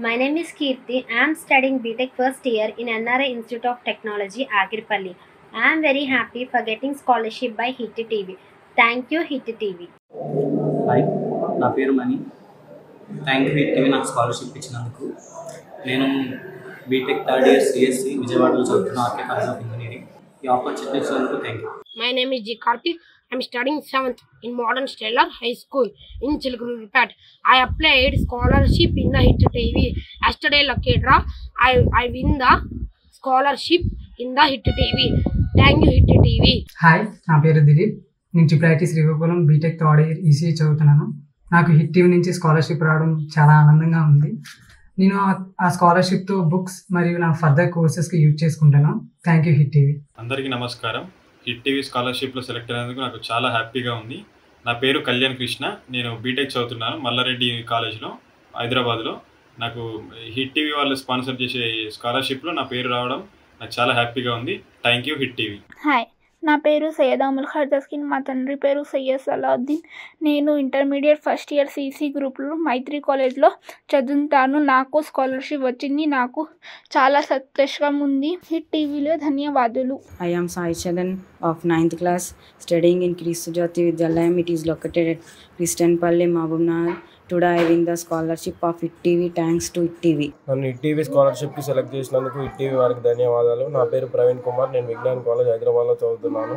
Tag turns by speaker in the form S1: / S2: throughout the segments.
S1: My name is Kirti. I am studying BTech first year in NRI Institute of Technology, Agirpalli. I am very happy for getting scholarship by HIT TV. Thank you, HIT TV.
S2: Hi నా పేరు Mani thank you TV నాకు scholarship ఇచ్చినందుకు నేను BTech third year CSC విజయవాడలో చదువుతున్న RK college of engineering ఈ opportunity ఇచ్చినందుకు thank you
S3: My name is G. Karthik. I'm studying 7th in Modern Stellar High School in Chilkurupet. I applied scholarship in the HIT TV. Yesterday lucky draw, I, I win the scholarship in the HIT TV. Thank you HIT TV.
S4: Hi నా పేరు దిలీప్ నేను triple Srikakulam BTech third year ECE చదువుతున్నాను నాకు hit TV నుంచి scholarship రావడం చాలా ఆనందంగా ఉంది నేను ఆ- ఆ స్కాలర్షిప్తో బుక్స్ మరియు నా ఫర్దర్ కోర్సెస్కి యూజ్ చేసుకుంటాను థ్యాంక్ యూ హిట్ టీవీ
S5: అందరికీ నమస్కారం హిట్ టీవీ స్కాలర్షిప్లో సెలెక్ట్ అయినందుకు నాకు చాలా హ్యాపీగా ఉంది నా పేరు కళ్యాణ్ కృష్ణ నేను బీటెక్ చదువుతున్నాను మల్లారెడ్డి కాలేజ్లో హైదరాబాద్లో నాకు హిట్ టీవీ వాళ్ళు స్పాన్సర్ చేసే స్కాలర్షిప్లో నా పేరు రావడం నాకు చాలా హ్యాపీగా ఉంది thank you HIT TV
S6: hi నా పేరు సయ్యద్ అముల్ ఖర్దస్కిన్ మా తండ్రి పేరు సయ్యద్ సలావుద్దీన్ నేను ఇంటర్మీడియట్ ఫస్ట్ ఇయర్ సీసీ గ్రూప్లో మైత్రి కాలేజ్లో చదువుతాను నాకు స్కాలర్షిప్ వచ్చింది నాకు చాలా సంతోషంగా ఉంది హిట్ టీవీలో ధన్యవాదాలు
S7: I am Sai Chadan of 9th class studying in Kristu Jyoti Vidyalayam. It is located at Christianpalli, Mahabubnagar. Today I win the scholarship of IT TV thanks to IT TV.
S8: నన్ను ETV స్కాలర్షిప్కి select చేసినందుకు ETV వారికి ధన్యవాదాలు నా పేరు ప్రవీణ్ కుమార్ నేను Vignan college హైదరాబాద్లో చదువుతున్నాను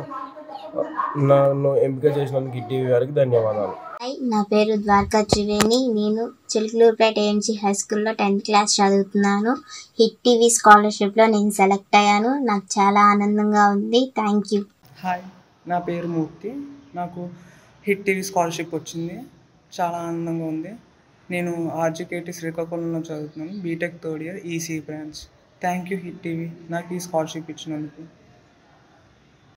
S8: నన్ను ఎంపిక చేసినందుకు ఇటీవీ వారికి ధన్యవాదాలు
S9: హాయ్ నా పేరు ద్వారకా త్రివేణి నేను చిలుకలూరుపేట ఏఎంసీ హై స్కూల్లో టెన్త్ క్లాస్ చదువుతున్నాను హిట్ టీవీ స్కాలర్షిప్లో నేను సెలెక్ట్ అయ్యాను నాకు చాలా ఆనందంగా ఉంది థ్యాంక్ యూ
S10: హాయ్ నా పేరు మూర్తి నాకు హిట్ టీవీ స్కాలర్షిప్ వచ్చింది చాలా ఆనందంగా ఉంది నేను ఆర్జికేటి శ్రీకాకుళంలో చదువుతున్నాను BTech third year EC branch thank you HIT TV నాకు ఈ స్కాలర్షిప్ ఇచ్చినందుకు